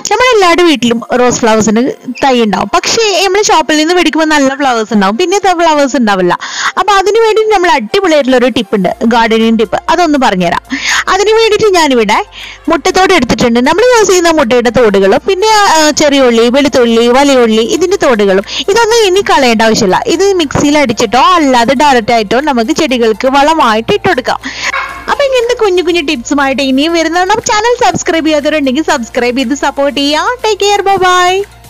നമ്മുടെ എല്ലാവരുടെ വീട്ടിലും റോസ് ഫ്ലവേഴ്സിന് തൈ ഉണ്ടാവും പക്ഷേ നമ്മൾ ഷോപ്പിൽ നിന്ന് മേടിക്കുമ്പോൾ നല്ല ഫ്ലവേഴ്സ് ഉണ്ടാവും പിന്നെ ഫ്ലവേഴ്സ് ഉണ്ടാവില്ല അപ്പൊ അതിന് വേണ്ടി നമ്മൾ അടിപൊളിയായിട്ടുള്ള ഒരു ടിപ്പ് ഉണ്ട് ഗാർഡനിങ് ടിപ്പ് അതൊന്ന് പറഞ്ഞുതരാം അതിന് വേണ്ടിയിട്ട് ഞാനിവിടെ മുട്ടത്തോട് എടുത്തിട്ടുണ്ട് നമ്മൾ യൂസ് ചെയ്യുന്ന മുട്ടയുടെ തോടുകളും പിന്നെ ആ, ചെറിയ ഉള്ളി വെളുത്തുള്ളി വലിയ ഉള്ളി ഇതിന്റെ തോടുകളും ഇതൊന്നും ഇനി കളയേണ്ട ആവശ്യമില്ല ഇത് മിക്സിയിൽ അടിച്ചിട്ടോ അല്ലാതെ ഡയറക്റ്റ് ആയിട്ടോ നമുക്ക് ചെടികൾക്ക് വളമായിട്ട് ഇട്ടുകൊടുക്കാം അപ്പൊ ഇങ്ങനത്തെ കുഞ്ഞു കുഞ്ഞു ടിപ്സുമായിട്ട് ഇനിയും വരുന്നതാണ് ചാനൽ സബ്സ്ക്രൈബ് ചെയ്യാത്തവരുണ്ടെങ്കിൽ സബ്സ്ക്രൈബ് ചെയ്ത് സപ്പോർട്ട് ചെയ്യാം ടേക്ക് കെയർ ബൈ